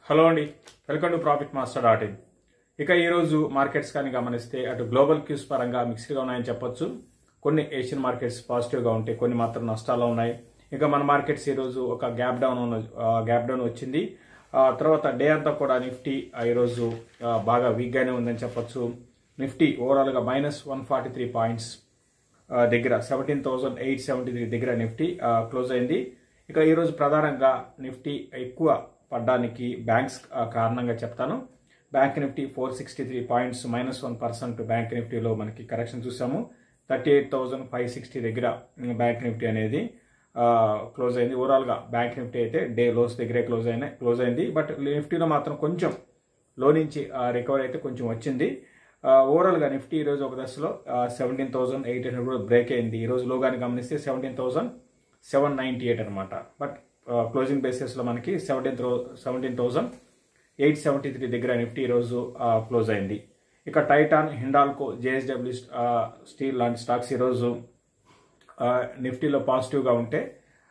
hello అండి welcome to profit master dot in ఇక ఈరోజు మార్కెట్స్ కానీ గమనిస్తే అటు గ్లోబల్ క్యూస్ పరంగా మిక్స్డ్గా ఉన్నాయని చెప్పొచ్చు కొన్ని ఏషియన్ మార్కెట్స్ పాజిటివ్గా ఉంటాయి కొన్ని మాత్రం నష్టాలు ఉన్నాయి ఇక మన మార్కెట్స్ ఈరోజు ఒక గ్యాప్ డౌన్ ఉన్న గ్యాప్ డౌన్ వచ్చింది ఆ తర్వాత డే అంతా కూడా నిఫ్టీ ఆ, ఈరోజు ఆ, బాగా వీక్గానే ఉందని చెప్పొచ్చు నిఫ్టీ ఓవరాల్గా minus one forty three points ఆ, దగ్గర seventeen thousand eight seventy three దగ్గర నిఫ్టీ ఆ, క్లోజ్ అయింది ఇక ఈరోజు ప్రధానంగా నిఫ్టీ ఎక్కువ పడ్డానికి బ్యాంక్స్ ఆ, కారణంగా చెప్తాను bank Nifty four sixty three points minus one percent bank నిఫ్టీలో మనకి కరెక్షన్ చూసాము thirty eight thousand five sixty దగ్గర ఉమ్, బ్యాంక్ నిఫ్టీ అనేది ఆ, క్లోజ్ అయింది ఓవరాల్గా బ్యాంక్ నిఫ్టీ అయితే డే లోస్ దగ్గరే క్లోజ్ అయిన క్లోజ్ అయింది బట్ నిఫ్టీలో మాత్రం కొంచెం లో నుంచి రికవర్ అయితే కొంచెం వచ్చింది ఆ, ఓవరాల్గా నిఫ్టీ ఈరోజు ఒక దశలో సెవెంటీన్ థౌసండ్ ఎయిట్ హండ్రెడ్ కూడా బ్రేక్ అయింది ఈ రోజు లోగాని గమనిస్తే seventeen thousand seven ninety eight అనమాట బట్ క్లోజింగ్ బేసిస్లో మనకి seventeen seventeen thousand eight seventy three దగ్గర నిఫ్టీ ఈరోజు క్లోజ్ అయింది ఇక టైటాన్ హిండాల్కో జేఎస్డబ్ల్యూ స్టీల్ లాంటి స్టాక్స్ ఈరోజు ఆ, నిఫ్టీలో పాజిటివ్గా ఉంటే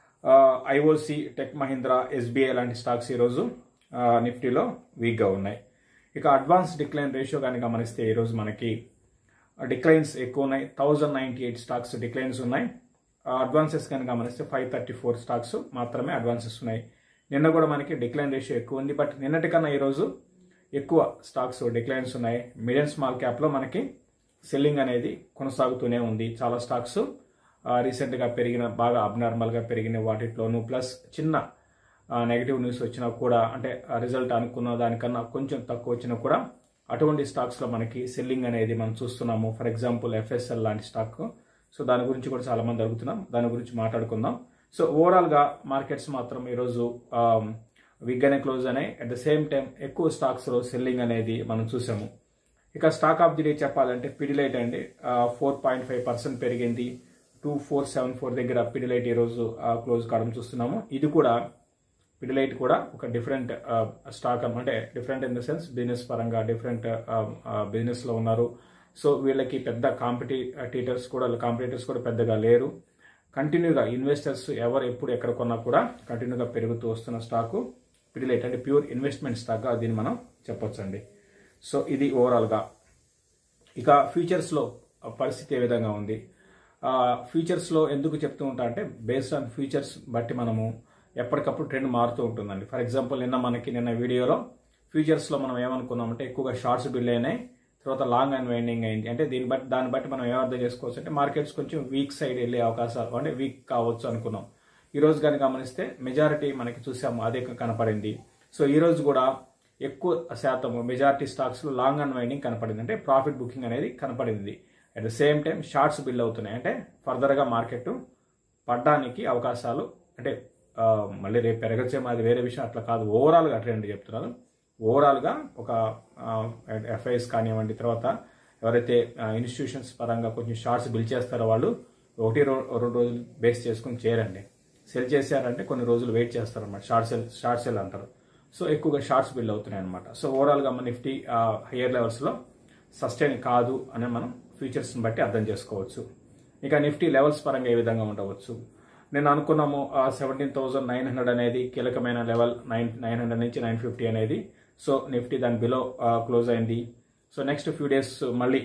ఐఓసి టెక్ మహీంద్రా ఎస్బీఐ లాంటి స్టాక్స్ ఈరోజు ఆ, నిఫ్టీలో వీక్గా ఉన్నాయి ఇక అడ్వాన్స్ డిక్లైన్ రేషియో కానీ గమనిస్తే ఈరోజు మనకి డిక్లైన్స్ ఎక్కువ ఉన్నాయి thousand ninety eight stocks declines ఉన్నాయి అడ్వాన్సెస్ కానీ గమనిస్తే ఫైవ్ థర్టీ ఫోర్ స్టాక్స్ మాత్రమే అడ్వాన్సెస్ ఉన్నాయి నిన్న కూడా మనకి డిక్లైన్ రేషియో ఎక్కువ ఉంది బట్ నిన్నటికన్నా ఈరోజు ఎక్కువ స్టాక్స్ డిక్లైన్స్ ఉన్నాయి మీడియం స్మాల్ క్యాప్లో మనకి సెల్లింగ్ అనేది కొనసాగుతూనే ఉంది చాలా స్టాక్స్ రీసెంట్గా పెరిగిన బాగా అబ్నార్మల్గా పెరిగిన వాటిలోనూ ప్లస్ చిన్న నెగిటివ్ న్యూస్ వచ్చినా కూడా అంటే రిజల్ట్ అనుకున్న దానికన్నా కొంచెం తక్కువ వచ్చినా కూడా అటువంటి స్టాక్స్లో మనకి సెల్లింగ్ అనేది మనం చూస్తున్నాము ఫర్ ఎగ్జాంపుల్ ఎఫ్ఎస్ఎల్ లాంటి స్టాక్ సో దాని గురించి కూడా చాలా మంది అడుగుతున్నాం దాని గురించి మాట్లాడుకుందాం సో ఓవరాల్గా మార్కెట్స్ మాత్రం ఈరోజు వీక్గానే క్లోజ్ అయినాయి అట్ ద సేమ్ టైం ఎక్కువ స్టాక్స్లో సెల్లింగ్ అనేది మనం చూసాము ఇక స్టాక్ ఆఫ్ ది డే చెప్పాలంటే పిడిలైట్ అండి ఫోర్ పాయింట్ ఫైవ్ పర్సెంట్ పెరిగింది టూ ఫోర్ సెవెన్ ఫోర్ దగ్గర పిడిలైట్ ఈరోజు క్లోజ్ కావడం చూస్తున్నాము ఇది కూడా పిడిలైట్ కూడా ఒక డిఫరెంట్ స్టాక్ అంటే different in the sense business పరంగా డిఫరెంట్ బిజినెస్లో ఉన్నారు సో వీళ్ళకి పెద్ద కాంపిటీటర్స్ కూడా కాంపిటీటర్స్ కూడా పెద్దగా లేరు కంటిన్యూగా ఇన్వెస్టర్స్ ఎవరు ఎప్పుడు ఎక్కడ కొన్నా కూడా కంటిన్యూగా పెరుగుతూ వస్తున్న స్టాకు పిడిలైట్ అంటే ప్యూర్ ఇన్వెస్ట్మెంట్ స్టాక్గా దీన్ని మనం చెప్పొచ్చండి సో ఇది ఓవరాల్గా ఇక ఫ్యూచర్స్లో పరిస్థితి ఏ విధంగా ఉంది ఫ్యూచర్స్లో ఎందుకు చెప్తూ ఉంటా అంటే బేస్డ్ ఆన్ ఫ్యూచర్స్ బట్టి మనము ఎప్పటికప్పుడు ట్రెండ్ మారుతూ ఉంటుందండి ఫర్ ఎగ్జాంపుల్ నిన్న మనకి నిన్న వీడియోలో ఫ్యూచర్స్లో మనం ఏమనుకున్నామంటే ఎక్కువగా షార్ట్స్ బిల్ అయినాయి తర్వాత లాంగ్ అండ్ వైండింగ్ అయింది అంటే దీన్ని బట్టి దాన్ని బట్టి మనం ఏమర్థం చేసుకోవచ్చు అంటే మార్కెట్స్ కొంచెం వీక్ సైడ్ వెళ్ళే అవకాశాలు అంటే వీక్ కావచ్చు అనుకున్నాం ఈ రోజు కానీ గమనిస్తే మెజారిటీ మనకి చూసాము అదే కనపడింది సో ఈ రోజు కూడా ఎక్కువ శాతం మెజారిటీ స్టాక్స్ లో లాంగ్ అండ్ వైండింగ్ కనపడింది అంటే ప్రాఫిట్ బుకింగ్ అనేది కనపడింది at the same time shorts build అవుతున్నాయి అంటే ఫర్దర్ గా మార్కెట్ పడ్డానికి అవకాశాలు అంటే ఆ, మళ్ళీ రేపు పెరగచ్చేమో అది వేరే విషయం అట్లా కాదు ఓవరాల్ గా ట్రెండ్ చెప్తున్నాను ఓవరాల్ గా ఒక ఎఫ్ఐఎస్ కానివ్వండి తర్వాత ఎవరైతే ఇన్స్టిట్యూషన్స్ పరంగా కొంచెం షార్ట్స్ బిల్ చేస్తారో వాళ్ళు ఒకటి రో- రెండు రోజులు బేస్ చేసుకుని చేయరండి సెల్ చేశారంటే కొన్ని రోజులు వెయిట్ చేస్తారన్నమాట షార్ట్ సెల్ షార్ట్ సెల్ అంటారు సో ఎక్కువగా షార్ట్స్ బిల్ అవుతున్నాయి అనమాట సో ఓవరాల్ గా మన నిఫ్టీ హయ్యర్ లెవెల్స్ లో సస్టైన్ కాదు అని మనం ఫ్యూచర్స్ బట్టి అర్థం చేసుకోవచ్చు ఇక నిఫ్టీ లెవెల్స్ పరంగా ఏ విధంగా ఉండవచ్చు నేను అనుకున్నాము సెవెంటీన్ థౌసండ్ నైన్ హండ్రెడ్ అనేది కీలకమైన లెవెల్ నైన్ నైన్ హండ్రెడ్ నుంచి నైన్ ఫిఫ్టీ అనేది సో నిఫ్టీ దాని బిలో క్లోజ్ అయింది సో నెక్స్ట్ ఫ్యూ డేస్ మళ్ళీ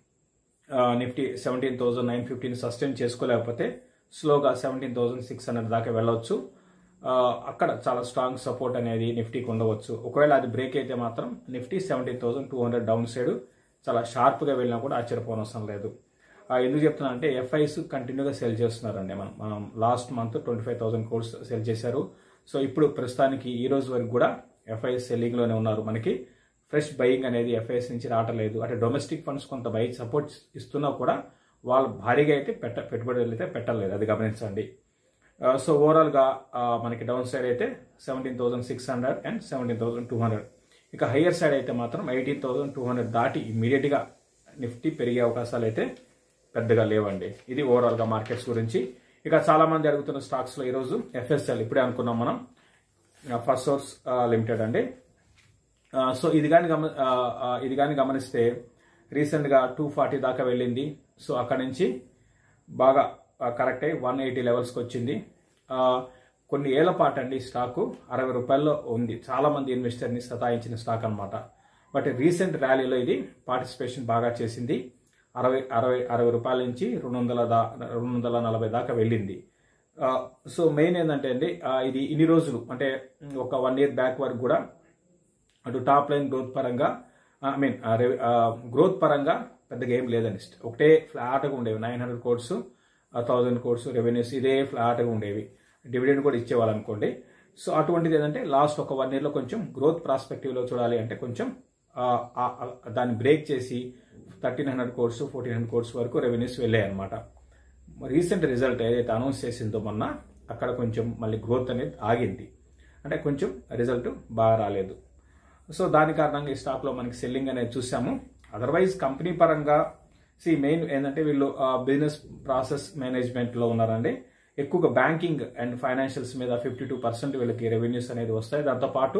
నిఫ్టీ సెవెంటీన్ థౌసండ్ నైన్ ఫిఫ్టీని సస్టైన్ చేసుకోలేకపోతే స్లోగా సెవెంటీన్ థౌసండ్ సిక్స్ హండ్రెడ్ దాకా వెళ్ళవచ్చు ఆ, అక్కడ చాలా స్ట్రాంగ్ సపోర్ట్ అనేది నిఫ్టీకి ఉండవచ్చు ఒకవేళ అది బ్రేక్ అయితే మాత్రం Nifty seventeen thousand two hundred down side చాలా షార్ప్గా వెళ్ళినా కూడా ఆశ్చర్యపోనవసరం లేదు ఆ, ఎందుకు చెప్తున్నా అంటే ఎఫ్ఐస్ కంటిన్యూగా సెల్ చేస్తున్నారండి మనం మనం last month twenty five thousand crores sell చేశారు సో ఇప్పుడు ప్రస్తుతానికి ఈ రోజు వరకు కూడా ఎఫ్ఐఎస్ సెల్లింగ్లోనే ఉన్నారు మనకి ఫ్రెష్ బయింగ్ అనేది ఎఫ్ఐఎస్ నుంచి రావట్లేదు అంటే డొమెస్టిక్ ఫండ్స్ కొంత బై సపోర్ట్ ఇస్తున్నా కూడా వాళ్ళు భారీగా అయితే పెట్ట పెట్టుబడులు అయితే పెట్టలేదు అది గమనించండి ఆ, సో ఓవరాల్గా ఆ, మనకి డౌన్ సైడ్ అయితే seventeen thousand six hundred and seventeen thousand two hundred ఇక హయ్యర్ సైడ్ అయితే మాత్రం ఎయిటీన్ థౌసండ్ టూ హండ్రెడ్ దాటి ఇమీడియట్గా నిఫ్టీ పెరిగే అవకాశాలు అయితే పెద్దగా లేవండి ఇది ఓవరాల్గా మార్కెట్స్ గురించి ఇక చాలా మంది అడుగుతున్న స్టాక్స్లో ఈరోజు ఎఫ్ఎస్ఎల్ ఇప్పుడే అనుకున్నాం మనం ఫస్ట్ సోర్స్ లిమిటెడ్ అండి ఆ, సో ఇది కానీ గమ ఆ, ఆ, ఇది కానీ గమనిస్తే రీసెంట్గా టూ ఫార్టీ దాకా వెళ్ళింది సో అక్కడ నుంచి బాగా కరెక్ట్ అయ్యి వన్ ఎయిటీ లెవెల్స్కి వచ్చింది ఆ, కొన్ని ఏళ్ల పాటు అండి ఈ స్టాకు అరవై రూపాయల్లో ఉంది చాలా మంది ఇన్వెస్టర్ని సతాయించిన స్టాక్ అన్నమాట బట్ రీసెంట్ ర్యాలీలో ఇది పార్టిసిపేషన్ బాగా చేసింది అరవై అరవై అరవై రూపాయల నుంచి రెండు వందల దా రెండు వందల నలభై దాకా వెళ్ళింది ఆ, సో మెయిన్ ఏంటంటే అండి ఆ, ఇది ఇన్ని రోజులు అంటే ఒక వన్ ఇయర్ బ్యాక్ వరకు కూడా అటు టాప్ లైన్ గ్రోత్ పరంగా ఐ మీన్ గ్రోత్ పరంగా పెద్దగా ఏం లేదండి ఒకటే ఫ్లాట్గా ఉండేవి nine hundred crores thousand crores revenues ఇదే ఫ్లాట్గా ఉండేవి డివిడెండ్ కూడా ఇచ్చేవాళ్ళు అనుకోండి సో అటువంటిది ఏంటంటే లాస్ట్ ఒక వన్ ఇయర్లో కొంచెం గ్రోత్ ప్రాస్పెక్టివ్లో చూడాలి అంటే కొంచెం ఆ, ఆ, ఆ, దాన్ని బ్రేక్ చేసి thirteen hundred crores fourteen hundred crores వరకు రెవెన్యూస్ వెళ్ళాయి అనమాట రీసెంట్ రిజల్ట్ ఏదైతే అనౌన్స్ చేసిందో మొన్న అక్కడ కొంచెం మళ్ళీ గ్రోత్ అనేది ఆగింది అంటే కొంచెం రిజల్ట్ బాగా రాలేదు సో దాని కారణంగా ఈ స్టాక్లో మనకి సెల్లింగ్ అనేది చూసాము అదర్వైజ్ కంపెనీ పరంగా సి మెయిన్ ఏంటంటే వీళ్ళు బిజినెస్ ప్రాసెస్ మేనేజ్మెంట్లో ఉన్నారండి ఎక్కువగా బ్యాంకింగ్ అండ్ ఫైనాన్షియల్స్ మీద ఫిఫ్టీ టూ పర్సెంట్ వీళ్ళకి రెవెన్యూస్ అనేది వస్తాయి దాంతోపాటు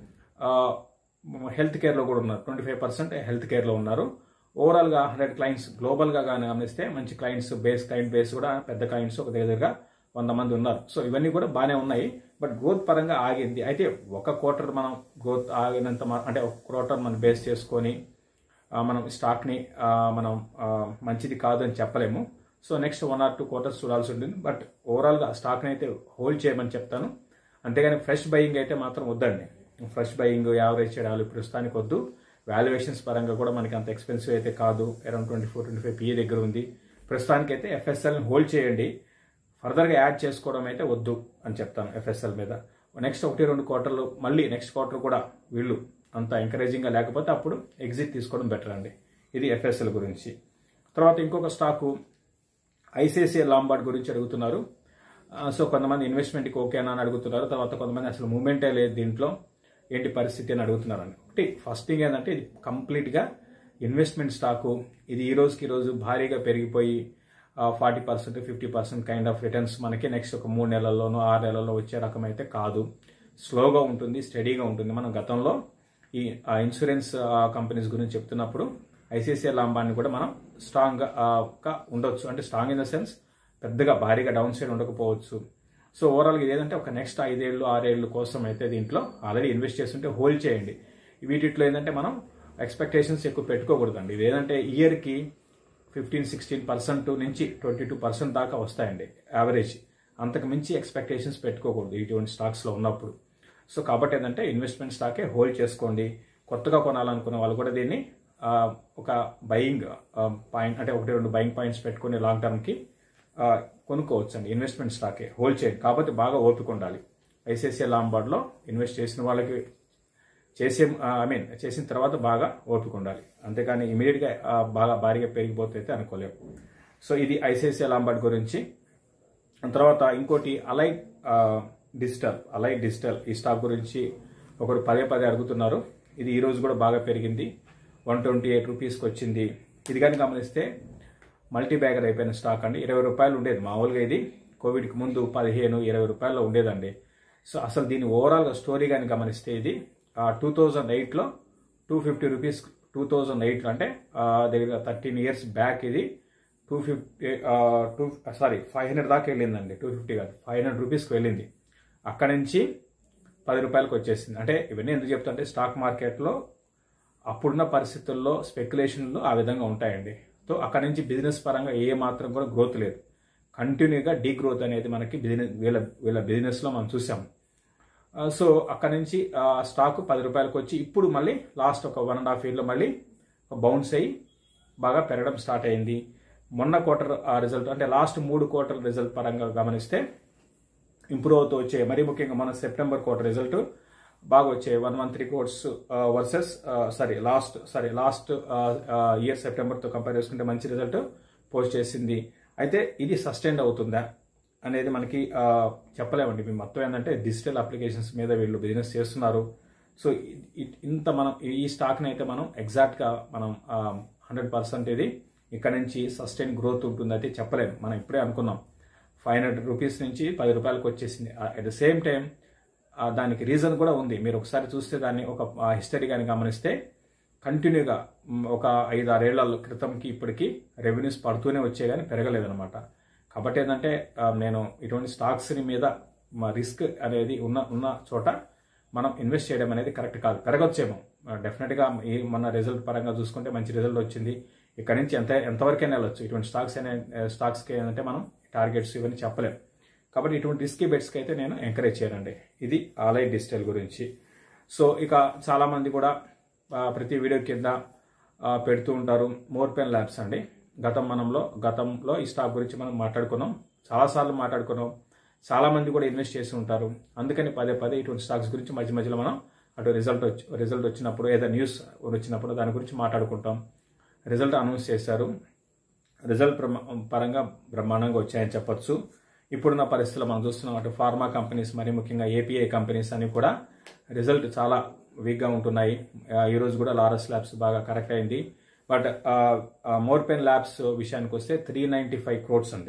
హెల్త్ కేర్లో కూడా ఉన్నారు ట్వంటీ ఫైవ్ పర్సెంట్ హెల్త్ కేర్లో ఉన్నారు ఓవరాల్గా హండ్రెడ్ క్లయింట్స్ గ్లోబల్గా కానీ గమనిస్తే మంచి క్లయింట్స్ బేస్ క్లయింట్ బేస్ కూడా పెద్ద క్లయింట్స్ ఒక దగ్గరగా వంద మంది ఉన్నారు సో ఇవన్నీ కూడా బాగానే ఉన్నాయి బట్ గ్రోత్ పరంగా ఆగింది అయితే ఒక క్వార్టర్ మనం గ్రోత్ ఆగినంత మా- అంటే ఒక క్వార్టర్ మనం బేస్ చేసుకొని ఆ, మనం స్టాక్ని ఆ, మనం ఆ, మంచిది కాదు అని చెప్పలేము so next one or two quarters చూడాల్సి ఉంటుంది బట్ ఓవరాల్గా స్టాక్ని అయితే హోల్డ్ చేయమని చెప్తాను అంతేగాని ఫ్రెష్ బయింగ్ అయితే మాత్రం వద్దండి ఫ్రెష్ బయింగ్ యావరేజ్ చేయడాలు ప్రస్తుతానికి వద్దు వాల్యుయేషన్స్ పరంగా కూడా మనకి అంత ఎక్స్పెన్సివ్ అయితే కాదు around twenty four twenty five PE దగ్గర ఉంది ప్రస్తుతానికి అయితే ఎఫ్ఎస్ఎల్ని హోల్డ్ చేయండి ఫర్దర్గా యాడ్ చేసుకోవడం అయితే వద్దు అని చెప్తాను ఎఫ్ఎస్ఎల్ మీద నెక్స్ట్ ఒకటి రెండు క్వార్టర్లు మళ్ళీ నెక్స్ట్ క్వార్టర్ కూడా వీళ్ళు అంత ఎంకరేజింగ్గా లేకపోతే అప్పుడు ఎగ్జిట్ తీసుకోవడం బెటర్ అండి ఇది ఎఫ్ఎస్ఎల్ గురించి తర్వాత ఇంకొక స్టాకు ఐసిఐసిఐ లాంబార్డ్ గురించి అడుగుతున్నారు ఆ, సో కొంతమంది ఇన్వెస్ట్మెంట్కి ఓకేనా అని అడుగుతున్నారు తర్వాత కొంతమంది అసలు మూమెంటే లేదు దీంట్లో ఏంటి పరిస్థితి అని అడుగుతున్నారండి ఒకటి ఫస్ట్ థింగ్ ఏంటంటే ఇది కంప్లీట్గా ఇన్వెస్ట్మెంట్ స్టాకు ఇది ఈ రోజుకి ఈ రోజు భారీగా పెరిగిపోయి forty percent fifty percent kind of returns మనకి నెక్స్ట్ ఒక మూడు నెలల్లోనూ ఆరు నెలల్లో వచ్చే రకం అయితే కాదు స్లోగా ఉంటుంది స్టడీగా ఉంటుంది మనం గతంలో ఈ ఆ, ఇన్సూరెన్స్ ఆ, కంపెనీస్ గురించి చెప్తున్నప్పుడు ఐసిఐసిఐ లాంబాన్ని కూడా మనం స్ట్రాంగ్ గా ఉండొచ్చు అంటే స్ట్రాంగ్ ఇన్ ద సెన్స్ పెద్దగా భారీగా డౌన్ సైడ్ ఉండకపోవచ్చు సో ఓవరాల్గా ఇది ఏదంటే ఒక నెక్స్ట్ ఐదేళ్ళు ఆరేళ్ళు కోసం అయితే దీంట్లో ఆల్రెడీ ఇన్వెస్ట్ చేస్తుంటే హోల్డ్ చేయండి వీటిలో ఏంటంటే మనం ఎక్స్పెక్టేషన్స్ ఎక్కువ పెట్టుకోకూడదండి ఇది ఏదంటే ఇయర్కి ఫిఫ్టీన్ సిక్స్టీన్ పర్సెంట్ నుంచి ట్వంటీ టూ పర్సెంట్ దాకా వస్తాయండి యావరేజ్ అంతకు మించి ఎక్స్పెక్టేషన్స్ పెట్టుకోకూడదు ఇటువంటి స్టాక్స్లో ఉన్నప్పుడు సో కాబట్టి ఏంటంటే ఇన్వెస్ట్మెంట్ స్టాకే హోల్డ్ చేసుకోండి కొత్తగా కొనాలనుకున్న వాళ్ళు కూడా దీన్ని ఆ, ఒక బయింగ్ పాయింట్ అంటే ఒకటి రెండు బయింగ్ పాయింట్స్ పెట్టుకుని లాంగ్ టర్మ్కి కొనుక్కోవచ్చు అండి ఇన్వెస్ట్మెంట్ స్టాకే హోల్డ్ చేయండి కాబట్టి బాగా ఓపిక ఉండాలి ఐసిఐసిఐ లాంబార్డ్లో ఇన్వెస్ట్ చేసిన వాళ్ళకి చేసే ఐ మీన్ చేసిన తర్వాత బాగా ఓపిక ఉండాలి అంతేకాని ఇమీడియట్గా బాగా భారీగా పెరిగిపోతే అయితే అనుకోలేము సో ఇది ఐసిఐసిఐ లాంబార్డ్ గురించి తర్వాత ఇంకోటి అలైట్ డిజిటల్ అలైట్ డిజిటల్ ఈ స్టాక్ గురించి ఒకరు పదే పదే అడుగుతున్నారు ఇది ఈ రోజు కూడా బాగా పెరిగింది వన్ ట్వంటీ ఎయిట్ రూపీస్కి వచ్చింది ఇది కానీ గమనిస్తే మల్టీ బ్యాగర్ అయిపోయిన స్టాక్ అండి ఇరవై రూపాయలు ఉండేది మామూలుగా ఇది కోవిడ్కి ముందు పదిహేను ఇరవై రూపాయల్లో ఉండేదండి సో అసలు దీని ఓవరాల్గా స్టోరీ కానీ గమనిస్తే ఇది టూ థౌజండ్ ఎయిట్లో two fifty rupees two thousand ఎయిట్లో అంటే ఆ, దగ్గర థర్టీన్ ఇయర్స్ బ్యాక్ ఇది two fifty two sorry five hundred దాకా వెళ్ళిందండి టూ ఫిఫ్టీ కాదు ఫైవ్ హండ్రెడ్ రూపీస్కి వెళ్ళింది అక్కడ నుంచి పది రూపాయలకు వచ్చేసింది అంటే ఇవన్నీ ఎందుకు చెప్తా అంటే స్టాక్ మార్కెట్లో అప్పుడున్న పరిస్థితుల్లో స్పెక్యులేషన్లు ఆ విధంగా ఉంటాయండి సో అక్కడ నుంచి బిజినెస్ పరంగా ఏ మాత్రం కూడా గ్రోత్ లేదు కంటిన్యూగా డీ గ్రోత్ అనేది మనకి బిజినెస్ వీళ్ళ వీళ్ళ బిజినెస్లో మనం చూసాం ఆ, సో అక్కడ నుంచి ఆ, స్టాక్ పది రూపాయలకు వచ్చి ఇప్పుడు మళ్ళీ లాస్ట్ ఒక వన్ అండ్ హాఫ్ ఇయర్లో మళ్ళీ బౌన్స్ అయ్యి బాగా పెరగడం స్టార్ట్ అయింది మొన్న క్వార్టర్ రిజల్ట్ అంటే లాస్ట్ మూడు క్వార్టర్ రిజల్ట్ పరంగా గమనిస్తే ఇంప్రూవ్ అవుతూ వచ్చాయి మరీ ముఖ్యంగా మన సెప్టెంబర్ క్వార్టర్ రిజల్ట్ బాగా వచ్చాయి one one three crores versus sorry last sorry last year సెప్టెంబర్తో కంపేర్ చేసుకుంటే మంచి రిజల్ట్ పోస్ట్ చేసింది అయితే ఇది సస్టైన్ అవుతుందా అనేది మనకి ఆ, చెప్పలేమండి మీ మొత్తం ఏంటంటే డిజిటల్ అప్లికేషన్స్ మీద వీళ్ళు బిజినెస్ చేస్తున్నారు సో ఇ- ఇ- ఇంత మనం ఈ స్టాక్ని అయితే మనం ఎగ్జాక్ట్గా మనం హండ్రెడ్ పర్సెంట్ ఇది ఇక్కడ నుంచి సస్టైన్ గ్రోత్ ఉంటుంది అయితే చెప్పలేము మనం ఇప్పుడే అనుకున్నాం ఫైవ్ హండ్రెడ్ రూపీస్ నుంచి పది రూపాయలకు వచ్చేసింది అట్ ద సేమ్ టైం దానికి రీజన్ కూడా ఉంది మీరు ఒకసారి చూస్తే దాన్ని ఒక హిస్టరీ కానీ గమనిస్తే కంటిన్యూగా మ్, ఒక ఐదు ఆరేళ్ల క్రితంకి ఇప్పటికి రెవెన్యూస్ పడుతూనే వచ్చే కానీ పెరగలేదన్నమాట కాబట్టి ఏంటంటే ఆ, నేను ఇటువంటి స్టాక్స్ మీద మా రిస్క్ అనేది ఉన్న ఉన్న చోట మనం ఇన్వెస్ట్ చేయడం అనేది కరెక్ట్ కాదు పెరగొచ్చేమో డెఫినెట్గా ఈ మన రిజల్ట్ పరంగా చూసుకుంటే మంచి రిజల్ట్ వచ్చింది ఇక్కడ నుంచి ఎంత ఎంతవరకైనా వెళ్ళొచ్చు ఇటువంటి స్టాక్స్ అనే స్టాక్స్కి ఏంటంటే మనం టార్గెట్స్ ఇవన్నీ చెప్పలేం కాబట్టి ఇటువంటి రిస్కీ బెట్స్కి అయితే నేను ఎంకరేజ్ చేయనండి ఇది ఆలై డిజిటల్ గురించి సో ఇక చాలామంది కూడా ఆ, ప్రతి వీడియో కింద ఆ, పెడుతూ ఉంటారు మోర్ పెన్ ల్యాబ్స్ అండి గతం మనంలో గతంలో ఈ స్టాక్ గురించి మనం మాట్లాడుకున్నాం చాలాసార్లు మాట్లాడుకున్నాం చాలా మంది కూడా ఇన్వెస్ట్ చేసి ఉంటారు అందుకని పదే పదే ఇటువంటి స్టాక్స్ గురించి మధ్య మధ్యలో మనం అటు రిజల్ట్ వచ్చి రిజల్ట్ వచ్చినప్పుడు ఏదో న్యూస్ వచ్చినప్పుడు దాని గురించి మాట్లాడుకుంటాం రిజల్ట్ అనౌన్స్ చేశారు రిజల్ట్ ప్రమ- పరంగా బ్రహ్మాండంగా వచ్చాయని చెప్పొచ్చు ఇప్పుడున్న పరిస్థితుల్లో మనం చూస్తున్నాం అటు ఫార్మా కంపెనీస్ మరి ముఖ్యంగా ఏపీఐ కంపెనీస్ అని కూడా రిజల్ట్ చాలా వీక్గా ఉంటున్నాయి ఆ, ఈ రోజు కూడా లారస్ ల్యాబ్స్ బాగా కరెక్ట్ అయింది బట్ మోర్పెన్ ల్యాబ్స్ విషయానికి వస్తే త్రీ నైంటీ ఫైవ్ క్రోడ్స్ అండి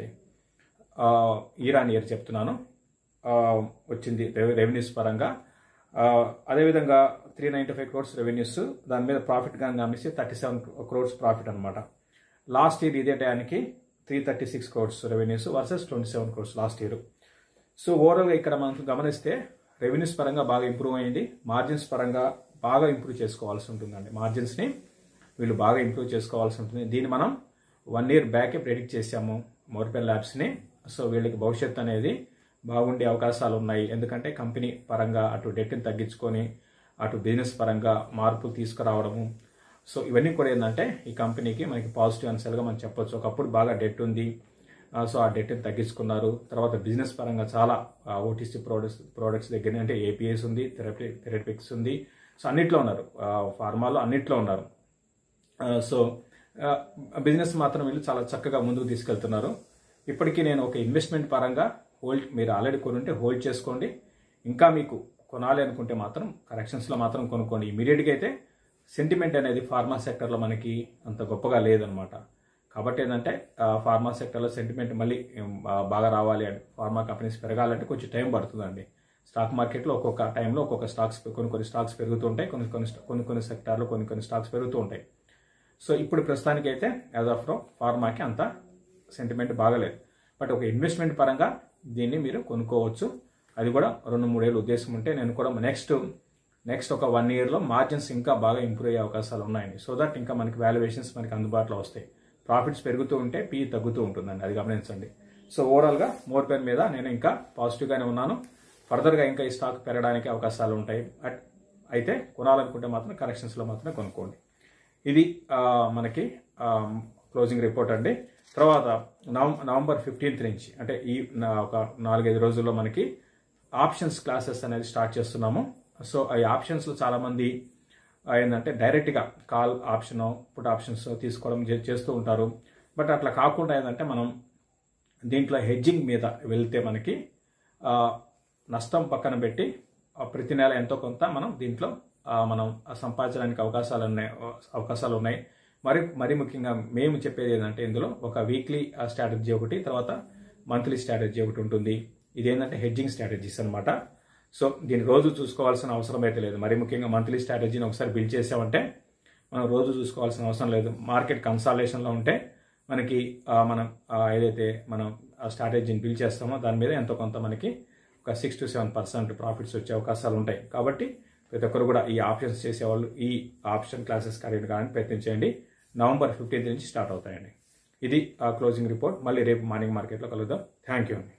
ఇయర్ ఆన్ ఇయర్ చెప్తున్నాను ఆ, వచ్చింది రెవె- రెవెన్యూస్ పరంగా ఆ, అదేవిధంగా three ninety five crores revenues దాని మీద ప్రాఫిట్ కానీ గమనిస్తే థర్టీ సెవెన్ క్రోడ్స్ ప్రాఫిట్ అనమాట లాస్ట్ ఇయర్ ఇదే టైంకి three thirty six crores revenues versus twenty seven crores last year so ఓవరాల్గా ఇక్కడ మనం గమనిస్తే రెవెన్యూస్ పరంగా బాగా ఇంప్రూవ్ అయింది మార్జిన్స్ పరంగా బాగా ఇంప్రూవ్ చేసుకోవాల్సి ఉంటుందండి మార్జిన్స్ని వీళ్ళు బాగా ఇంప్రూవ్ చేసుకోవాల్సి ఉంటుంది దీన్ని మనం వన్ ఇయర్ బ్యాకే ప్రెడిక్ట్ చేశాము మోర్పెన్ ల్యాబ్స్ని సో వీళ్ళకి భవిష్యత్తు అనేది బాగుండే అవకాశాలు ఉన్నాయి ఎందుకంటే కంపెనీ పరంగా అటు డెట్ని తగ్గించుకొని అటు బిజినెస్ పరంగా మార్పులు తీసుకురావడము సో ఇవన్నీ కూడా ఏంటంటే ఈ కంపెనీకి మనకి పాజిటివ్ అన్సల్గా మనం చెప్పొచ్చు ఒకప్పుడు బాగా డెట్ ఉంది ఆ, సో ఆ డెట్ని తగ్గించుకున్నారు తర్వాత బిజినెస్ పరంగా చాలా ఓటీసీ ప్రోడక్ట్స్ ప్రోడక్ట్స్ దగ్గర అంటే ఏపీఎస్ ఉంది థెరపీ థెరపిక్స్ ఉంది సో అన్నిట్లో ఉన్నారు ఆ, ఫార్మాలో అన్నిట్లో ఉన్నారు ఆ, సో ఆ, బిజినెస్ మాత్రం వీళ్ళు చాలా చక్కగా ముందుకు తీసుకెళ్తున్నారు ఇప్పటికీ నేను ఒక ఇన్వెస్ట్మెంట్ పరంగా హోల్డ్ మీరు ఆల్రెడీ కొనుంటే హోల్డ్ చేసుకోండి ఇంకా మీకు కొనాలి అనుకుంటే మాత్రం కరెక్షన్స్లో మాత్రం కొనుక్కోండి ఇమీడియట్గా అయితే సెంటిమెంట్ అనేది ఫార్మా సెక్టర్లో మనకి అంత గొప్పగా లేదనమాట కాబట్టి ఏంటంటే ఆ, ఫార్మా సెక్టర్లో సెంటిమెంట్ మళ్ళీ ఉమ్, బా- బాగా రావాలి అంటే ఫార్మా కంపెనీస్ పెరగాలంటే కొంచెం టైం పడుతుందండి స్టాక్ మార్కెట్లో ఒక్కొక్క టైంలో ఒక్కొక్క స్టాక్స్ కొన్ని కొన్ని స్టాక్స్ పెరుగుతూ ఉంటాయి కొన్ని కొన్ని కొన్ని కొన్ని సెక్టార్లో కొన్ని కొన్ని స్టాక్స్ పెరుగుతూ ఉంటాయి సో ఇప్పుడు ప్రస్తుతానికి అయితే యాజ్ ఆఫ్ నో ఫార్మాకి అంత సెంటిమెంట్ బాగలేదు బట్ ఒక ఇన్వెస్ట్మెంట్ పరంగా దీన్ని మీరు కొనుక్కోవచ్చు అది కూడా రెండు మూడేళ్ళు ఉద్దేశం ఉంటే నేను కూడా నెక్స్ట్ నెక్స్ట్ ఒక వన్ ఇయర్లో మార్జిన్స్ ఇంకా బాగా ఇంప్రూవ్ అయ్యే అవకాశాలు ఉన్నాయండి సో దట్ ఇంకా మనకి వాల్యుయేషన్స్ మనకి అందుబాటులో వస్తాయి ప్రాఫిట్స్ పెరుగుతూ ఉంటే పీ తగ్గుతూ ఉంటుందండి అది గమనించండి సో ఓవరాల్గా మోర్ పెన్ మీద నేను ఇంకా పాజిటివ్గానే ఉన్నాను ఫర్దర్గా ఇంకా ఈ స్టాక్ పెరగడానికి అవకాశాలు ఉంటాయి అట్- అయితే కొనాలనుకుంటే మాత్రం కరెక్షన్స్లో మాత్రమే కొనుక్కోండి ఇది ఆ, మనకి క్లోజింగ్ రిపోర్ట్ అండి తర్వాత నవం- నవంబర్ ఫిఫ్టీన్త్ నుంచి అంటే ఈ నా- ఒక నాలుగైదు రోజుల్లో మనకి ఆప్షన్స్ క్లాసెస్ అనేది స్టార్ట్ చేస్తున్నాము సో ఈ ఆప్షన్స్లో చాలామంది ఆ, ఏంటంటే డైరెక్ట్గా కాల్ ఆప్షన్ పుట్ ఆప్షన్స్ తీసుకోవడం చే- చేస్తూ ఉంటారు బట్ అట్లా కాకుండా ఏంటంటే మనం దీంట్లో హెడ్జింగ్ మీద వెళ్తే మనకి ఆ, నష్టం పక్కన పెట్టి ఆ, ప్రతి నెల ఎంతో కొంత మనం దీంట్లో ఆ, మనం సంపాదించడానికి అవకాశాలు ఉన్నాయి అవకాశాలు ఉన్నాయి మరి మరి ముఖ్యంగా మేము చెప్పేది ఏంటంటే ఇందులో ఒక వీక్లీ స్ట్రాటజీ ఒకటి తర్వాత మంత్లీ స్ట్రాటజీ ఒకటి ఉంటుంది ఇదేంటంటే హెడ్జింగ్ స్ట్రాటజీస్ అన్నమాట సో దీన్ని రోజు చూసుకోవాల్సిన అవసరం అయితే లేదు మరి ముఖ్యంగా మంత్లీ స్ట్రాటజీని ఒకసారి బిల్డ్ చేసామంటే మనం రోజు చూసుకోవాల్సిన అవసరం లేదు మార్కెట్ కన్సాలేషన్లో ఉంటే మనకి ఆ, మనం ఆ, ఏదైతే మనం ఆ స్ట్రాటజీని బిల్డ్ చేస్తామో దాని మీద ఎంతో కొంత మనకి ఒక six to seven percent profits వచ్చే అవకాశాలు ఉంటాయి కాబట్టి ప్రతి ఒక్కరు కూడా ఈ ఆప్షన్స్ చేసేవాళ్ళు ఈ ఆప్షన్ క్లాసెస్ అడిగిన కానీ ప్రయత్నించండి నవంబర్ ఫిఫ్టీన్త్ నుంచి స్టార్ట్ అవుతాయండి ఇది ఆ క్లోజింగ్ రిపోర్ట్ మళ్ళీ రేపు మార్నింగ్ మార్కెట్లో కలుద్దాం థ్యాంక్ యూ అండి